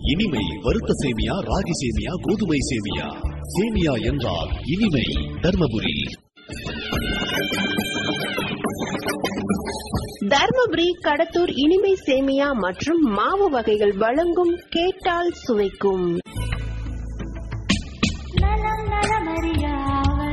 இனிமை வறுத்த சேமியா ராகி சேமியா கோதுமை சேமியா சேமியா என்றால் இனிமை தர்மபுரி தர்மபுரி கடத்தூர் இனிமை சேமியா மற்றும் மாவு வகைகள் வழங்கும் கேட்டால் சுவைக்கும் நலம் நலமறியாவல்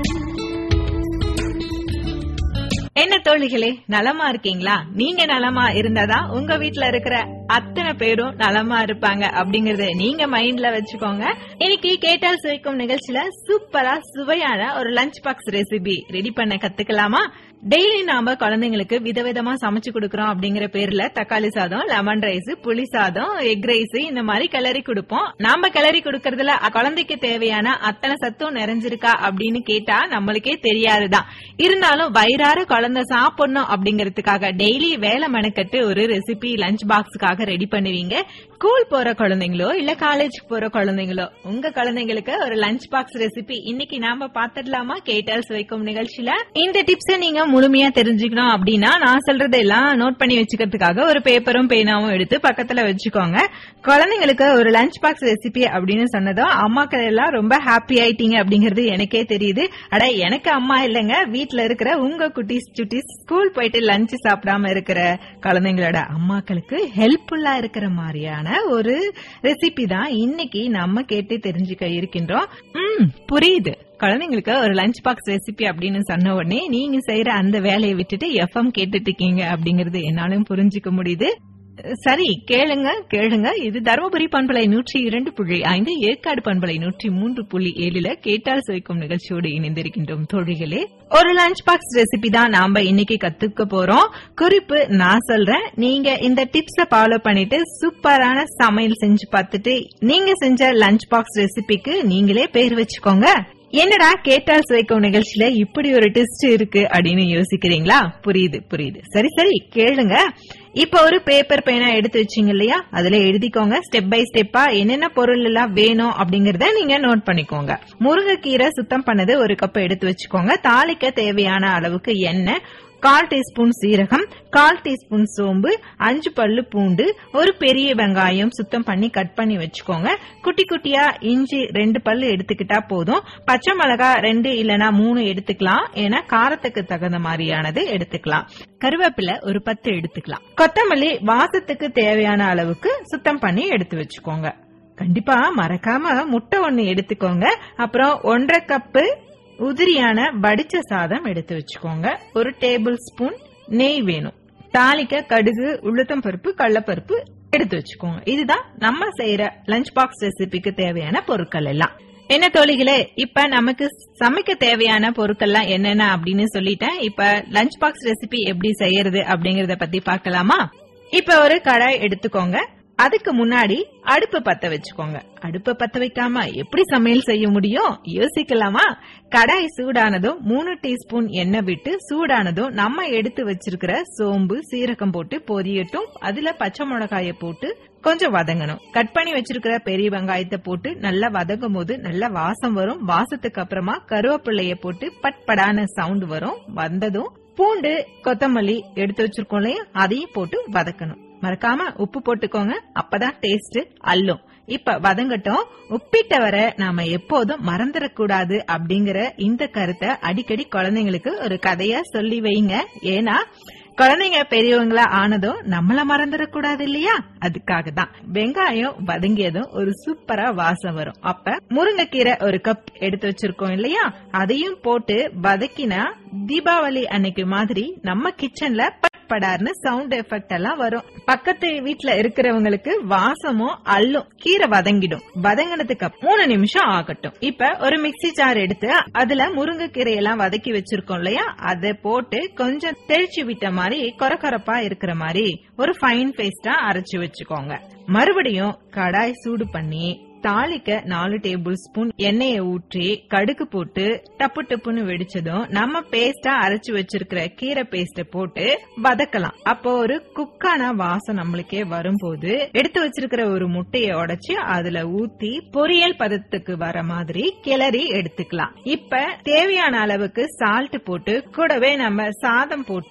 என்ன தோழிகளே நலமா இருக்கீங்களா நீங்க நலமா இருந்தாதா உங்க வீட்ல இருக்கிற அத்தனை பேரும் நலமா இருப்பாங்க அப்படிங்கறத நீங்க மைண்ட்ல வச்சுக்கோங்க இன்னைக்கு கேட்டால் சுவைக்கும் நிகழ்ச்சியில சூப்பரா சுவையான ஒரு லஞ்ச் பாக்ஸ் ரெசிபி ரெடி பண்ண கத்துக்கலாமா டெய்லி நாம குழந்தைங்களுக்கு விதவிதமா சமைச்சு கொடுக்கறோம் அப்படிங்கிற பேர்ல தக்காளி சாதம் லெமன் ரைஸ் புளி சாதம் எக் ரைஸ் இந்த மாதிரி கிளறி கொடுப்போம் நாம கிளறி கொடுக்கறதுல குழந்தைக்கு தேவையான அத்தனை சத்தும் நிறைஞ்சிருக்கா அப்படின்னு கேட்டா நம்மளுக்கே தெரியாதுதான் இருந்தாலும் வயிறார குழந்தை சாப்பிடணும் அப்படிங்கறதுக்காக டெய்லி வேலை மெனக்கட்டு ஒரு ரெசிபி லஞ்ச் பாக்ஸுக்காக ரெடி பண்ணுவீங்க ஸ்கூல் போற குழந்தைங்களோ இல்ல காலேஜ் போற குழந்தைங்களோ உங்க குழந்தைங்களுக்கு ஒரு லஞ்ச் பாக்ஸ் ரெசிபி இன்னைக்கு நாம பாத்துடலாமா கேட்டால் சுவைக்கும் நிகழ்ச்சியில இந்த டிப்ஸ் நீங்க முழுமையா தெரிஞ்சுக்கணும் அப்படின்னா நான் சொல்றதெல்லாம் நோட் பண்ணி வச்சுக்கிறதுக்காக ஒரு பேப்பரும் பேனாவும் எடுத்து பக்கத்துல வச்சுக்கோங்க குழந்தைங்களுக்கு ஒரு லஞ்ச் பாக்ஸ் ரெசிபி அப்படின்னு சொன்னதும் அம்மாக்கள் எல்லாம் ரொம்ப ஹாப்பி ஆயிட்டீங்க அப்படிங்கறது எனக்கே தெரியுது அட எனக்கு அம்மா இல்லைங்க வீட்ல இருக்கிற உங்க குட்டீஸ் சுட்டீஸ் ஸ்கூல் போயிட்டு லஞ்ச் சாப்பிடாம இருக்கிற குழந்தைங்களோட அம்மாக்களுக்கு ஹெல்ப்ஃபுல்லா இருக்கிற மாதிரியான ஒரு ரெசிபி தான் இன்னைக்கு நம்ம கேட்டு தெரிஞ்சுக்க இருக்கின்றோம் ம் புரியுது குழந்தைங்களுக்கு ஒரு லஞ்ச் பாக்ஸ் ரெசிபி அப்படின்னு சொன்ன உடனே நீங்க செய்யற அந்த வேலையை விட்டுட்டு எஃப்எம் கேட்டுட்டு இருக்கீங்க அப்படிங்கறது என்னாலும் புரிஞ்சுக்க முடியுது சரி கேளுங்க கேளுங்க இது தருமபுரி பண்பலை நூற்றி இரண்டு புள்ளி ஐந்து ஏற்காடு பண்பலை நூற்றி மூன்று புள்ளி ஏழுல கேட்டால் சுவைக்கும் நிகழ்ச்சியோடு இணைந்திருக்கின்றோம் தோழிகளே ஒரு லஞ்ச் பாக்ஸ் ரெசிபி தான் நாம இன்னைக்கு கத்துக்க போறோம் குறிப்பு நான் சொல்றேன் நீங்க இந்த டிப்ஸ ஃபாலோ பண்ணிட்டு சூப்பரான சமையல் செஞ்சு பார்த்துட்டு நீங்க செஞ்ச லஞ்ச் பாக்ஸ் ரெசிபிக்கு நீங்களே பேர் வச்சுக்கோங்க என்னடா கேட்டால் சுவைக்கும் நிகழ்ச்சியில இப்படி ஒரு டெஸ்ட் இருக்கு அப்படின்னு யோசிக்கிறீங்களா புரியுது புரியுது சரி சரி கேளுங்க இப்ப ஒரு பேப்பர் பேனா எடுத்து வச்சீங்க இல்லையா அதுல எழுதிக்கோங்க ஸ்டெப் பை ஸ்டெப்பா என்னென்ன பொருள் எல்லாம் வேணும் அப்படிங்கறத நீங்க நோட் பண்ணிக்கோங்க முருங்கைக்கீரை சுத்தம் பண்ணது ஒரு கப் எடுத்து வச்சுக்கோங்க தாளிக்க தேவையான அளவுக்கு எண்ணெய் கால் டீஸ்பூன் சீரகம் கால் டீஸ்பூன் சோம்பு அஞ்சு பல்லு பூண்டு ஒரு பெரிய வெங்காயம் சுத்தம் பண்ணி கட் பண்ணி வச்சுக்கோங்க குட்டி குட்டியா இஞ்சி ரெண்டு பல்லு எடுத்துக்கிட்டா போதும் பச்சை மிளகா ரெண்டு இல்லனா மூணு எடுத்துக்கலாம் ஏன்னா காரத்துக்கு தகுந்த மாதிரியானது எடுத்துக்கலாம் கருவேப்பிலை ஒரு பத்து எடுத்துக்கலாம் கொத்தமல்லி வாசத்துக்கு தேவையான அளவுக்கு சுத்தம் பண்ணி எடுத்து வச்சுக்கோங்க கண்டிப்பா மறக்காம முட்டை ஒண்ணு எடுத்துக்கோங்க அப்புறம் ஒன்றரை கப்பு உதிரியான வடிச்ச சாதம் எடுத்து வச்சுக்கோங்க ஒரு டேபிள் ஸ்பூன் நெய் வேணும் தாளிக்க கடுகு உளுத்தம் பருப்பு கடலப்பருப்பு எடுத்து வச்சுக்கோங்க இதுதான் நம்ம செய்யற லஞ்ச் பாக்ஸ் ரெசிபிக்கு தேவையான பொருட்கள் எல்லாம் என்ன தோழிகளே இப்ப நமக்கு சமைக்க தேவையான பொருட்கள்லாம் என்னென்ன அப்படின்னு சொல்லிட்டேன் இப்ப லஞ்ச் பாக்ஸ் ரெசிபி எப்படி செய்யறது அப்படிங்கறத பத்தி பார்க்கலாமா இப்ப ஒரு கடாய் எடுத்துக்கோங்க அதுக்கு முன்னாடி அடுப்பு பத்த வச்சுக்கோங்க அடுப்ப பத்த வைக்காம எப்படி சமையல் செய்ய முடியும் யோசிக்கலாமா கடாய் சூடானதும் மூணு டீஸ்பூன் எண்ணெய் விட்டு சூடானதும் நம்ம எடுத்து வச்சிருக்கிற சோம்பு சீரகம் போட்டு பொரியட்டும் அதுல பச்சை மிளகாய போட்டு கொஞ்சம் வதங்கணும் கட் பண்ணி வச்சிருக்கிற பெரிய வெங்காயத்தை போட்டு நல்லா வதங்கும் போது நல்ல வாசம் வரும் வாசத்துக்கு அப்புறமா கருவேப்பிள்ளைய போட்டு பட்படான சவுண்ட் வரும் வந்ததும் பூண்டு கொத்தமல்லி எடுத்து வச்சிருக்கோம் இல்லையா அதையும் போட்டு வதக்கணும் மறக்காம உப்பு போட்டுக்கோங்க அப்பதான் டேஸ்ட் அல்லும் இப்ப வதங்கட்டும் உப்பிட்ட வர நாம எப்போதும் மறந்துடக்கூடாது அப்படிங்கிற இந்த கருத்தை அடிக்கடி குழந்தைங்களுக்கு ஒரு கதையா சொல்லி வைங்க ஏன்னா குழந்தைங்க பெரியவங்களா ஆனதும் நம்மள மறந்துடக்கூடாது இல்லையா அதுக்காக தான் வெங்காயம் வதங்கியதும் ஒரு சூப்பரா வாசம் வரும் அப்ப முருங்கைக்கீரை ஒரு கப் எடுத்து வச்சிருக்கோம் இல்லையா அதையும் போட்டு வதக்கினா தீபாவளி அன்னைக்கு மாதிரி நம்ம கிச்சன்ல படார்னு சவுண்ட் எஃபெக்ட் எல்லாம் வரும் பக்கத்து வீட்ல இருக்கிறவங்களுக்கு வாசமும் அல்லும் கீரை வதங்கிடும் வதங்கினதுக்கு அப்புறம் மூணு நிமிஷம் ஆகட்டும் இப்ப ஒரு மிக்ஸி ஜார் எடுத்து அதுல முருங்கைக்கீரை எல்லாம் வதக்கி வச்சிருக்கோம் இல்லையா அதை போட்டு கொஞ்சம் தெளிச்சு விட்ட மாதிரி கொரகொரப்பா இருக்கிற மாதிரி ஒரு ஃபைன் பேஸ்டா அரைச்சு வச்சுக்கோங்க மறுபடியும் கடாய் சூடு பண்ணி தாளிக்க நாலு டேபிள் ஸ்பூன் எண்ணெயை ஊற்றி கடுகு போட்டு டப்பு டப்புன்னு வெடிச்சதும் நம்ம பேஸ்டா அரைச்சு வச்சிருக்கிற கீரை பேஸ்ட போட்டு வதக்கலாம் அப்போ ஒரு குக்கான வாசம் நம்மளுக்கே வரும்போது எடுத்து வச்சிருக்கிற ஒரு முட்டையை உடைச்சு அதுல ஊத்தி பொரியல் பதத்துக்கு வர மாதிரி கிளறி எடுத்துக்கலாம் இப்ப தேவையான அளவுக்கு சால்ட் போட்டு கூடவே நம்ம சாதம் போட்டு